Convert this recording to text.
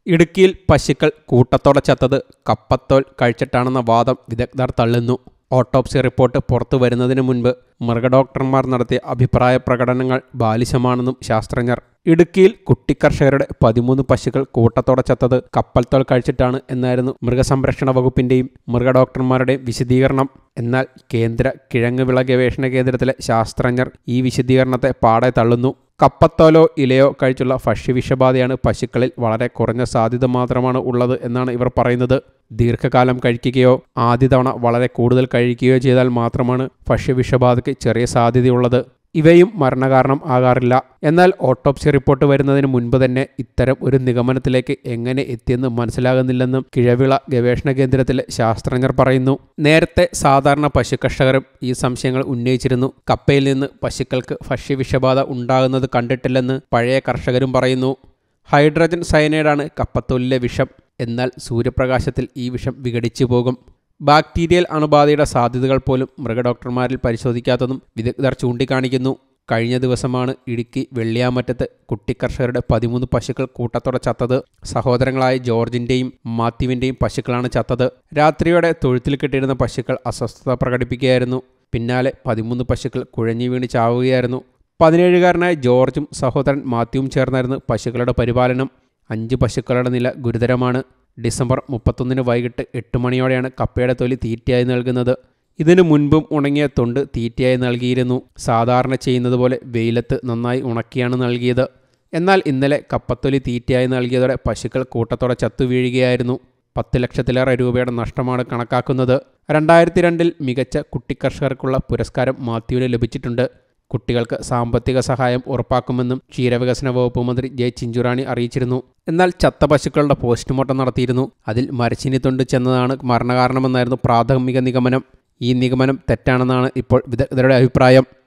ഇടുക്കിയിൽ പശുക്കൾ കൂട്ടത്തോടെ ചത്തത് കപ്പത്തോൽ കഴിച്ചിട്ടാണെന്ന വാദം വിദഗ്ധർ തള്ളുന്നു ഓട്ടോപ്സി റിപ്പോർട്ട് പുറത്തു വരുന്നതിന് മുൻപ് മൃഗഡോക്ടർമാർ നടത്തിയ അഭിപ്രായ പ്രകടനങ്ങൾ ബാലിശമാണെന്നും ശാസ്ത്രജ്ഞർ ഇടുക്കിയിൽ കുട്ടിക്കർഷകരുടെ പതിമൂന്ന് പശുക്കൾ കൂട്ടത്തോടെ ചത്തത് കപ്പൽത്തോൽ കഴിച്ചിട്ടാണ് എന്നായിരുന്നു മൃഗസംരക്ഷണ വകുപ്പിന്റെയും മൃഗഡോക്ടർമാരുടെയും വിശദീകരണം എന്നാൽ കേന്ദ്ര കിഴങ്ങ് വിള ഗവേഷണ കേന്ദ്രത്തിലെ ശാസ്ത്രജ്ഞർ ഈ വിശദീകരണത്തെ പാടെ തള്ളുന്നു കപ്പത്തോലോ ഇലയോ കഴിച്ചുള്ള ഭക്ഷ്യവിഷബാധയാണ് പശുക്കളിൽ വളരെ കുറഞ്ഞ സാധ്യത മാത്രമാണ് ഉള്ളത് എന്നാണ് ഇവർ പറയുന്നത് ദീർഘകാലം കഴിക്കുകയോ ആദ്യ തവണ വളരെ കൂടുതൽ കഴിക്കുകയോ ചെയ്താൽ മാത്രമാണ് ഭക്ഷ്യവിഷബാധയ്ക്ക് ചെറിയ സാധ്യതയുള്ളത് ഇവയും മരണകാരണം ആകാറില്ല എന്നാൽ ഓട്ടോപ്സി റിപ്പോർട്ട് വരുന്നതിന് മുൻപ് തന്നെ ഇത്തരം ഒരു നിഗമനത്തിലേക്ക് എങ്ങനെ എത്തിയെന്ന് മനസ്സിലാകുന്നില്ലെന്നും കിഴവിള ഗവേഷണ കേന്ദ്രത്തിലെ ശാസ്ത്രജ്ഞർ പറയുന്നു നേരത്തെ സാധാരണ പശു കർഷകരും ഈ സംശയങ്ങൾ ഉന്നയിച്ചിരുന്നു കപ്പയിൽ നിന്ന് പശുക്കൾക്ക് ഭക്ഷ്യവിഷബാധ ഉണ്ടാകുന്നത് കണ്ടിട്ടില്ലെന്ന് പഴയ കർഷകരും പറയുന്നു ഹൈഡ്രജൻ സയനൈഡാണ് കപ്പത്തൊലിലെ വിഷം എന്നാൽ സൂര്യപ്രകാശത്തിൽ ഈ വിഷം വിഘടിച്ചു പോകും ബാക്ടീരിയൽ അണുബാധയുടെ സാധ്യതകൾ പോലും മൃഗഡോക്ടർമാരിൽ പരിശോധിക്കാത്തതും വിദഗ്ധർ ചൂണ്ടിക്കാണിക്കുന്നു കഴിഞ്ഞ ദിവസമാണ് ഇടുക്കി വെള്ളിയാമറ്റത്ത് കുട്ടിക്കർഷകരുടെ പതിമൂന്ന് പശുക്കൾ കൂട്ടത്തോടെ ചത്തത് സഹോദരങ്ങളായ ജോർജിന്റെയും മാത്യുവിന്റെയും പശുക്കളാണ് ചത്തത് രാത്രിയോടെ തൊഴുത്തിൽ കെട്ടിയിരുന്ന പശുക്കൾ അസ്വസ്ഥത പ്രകടിപ്പിക്കുകയായിരുന്നു പിന്നാലെ പതിമൂന്ന് പശുക്കൾ കുഴഞ്ഞു വീണ് ചാവുകയായിരുന്നു പതിനേഴുകാരനായ ജോർജും സഹോദരൻ മാത്യുവും ചേർന്നായിരുന്നു പശുക്കളുടെ പരിപാലനം അഞ്ച് പശുക്കളുടെ നില ഗുരുതരമാണ് ഡിസംബർ മുപ്പത്തൊന്നിന് വൈകിട്ട് എട്ട് മണിയോടെയാണ് കപ്പയുടെ തൊലി തീറ്റയായി നൽകുന്നത് ഇതിനു മുൻപും ഉണങ്ങിയ തൊണ്ട് തീറ്റയായി നൽകിയിരുന്നു സാധാരണ ചെയ്യുന്നത് പോലെ വെയിലത്ത് നന്നായി ഉണക്കിയാണ് നൽകിയത് എന്നാൽ ഇന്നലെ കപ്പത്തൊലി തീറ്റയായി നൽകിയതോടെ പശുക്കൾ കൂട്ടത്തോടെ ചത്തു വീഴുകയായിരുന്നു പത്ത് ലക്ഷത്തിലേറെ രൂപയുടെ നഷ്ടമാണ് കണക്കാക്കുന്നത് രണ്ടായിരത്തി രണ്ടിൽ മികച്ച കുട്ടിക്കർഷകർക്കുള്ള പുരസ്കാരം മാത്യുവിന് ലഭിച്ചിട്ടുണ്ട് കുട്ടികൾക്ക് സാമ്പത്തിക സഹായം ഉറപ്പാക്കുമെന്നും ക്ഷീരവികസന വകുപ്പ് മന്ത്രി ജെ ചിഞ്ചുറാണി അറിയിച്ചിരുന്നു എന്നാൽ ചത്ത പശുക്കളുടെ പോസ്റ്റ്മോർട്ടം നടത്തിയിരുന്നു അതിൽ മരച്ചിനി തൊണ്ട് ചെന്നതാണ് മരണകാരണമെന്നായിരുന്നു പ്രാഥമിക നിഗമനം ഈ നിഗമനം തെറ്റാണെന്നാണ് ഇപ്പോൾ വിദഗ്ധരുടെ അഭിപ്രായം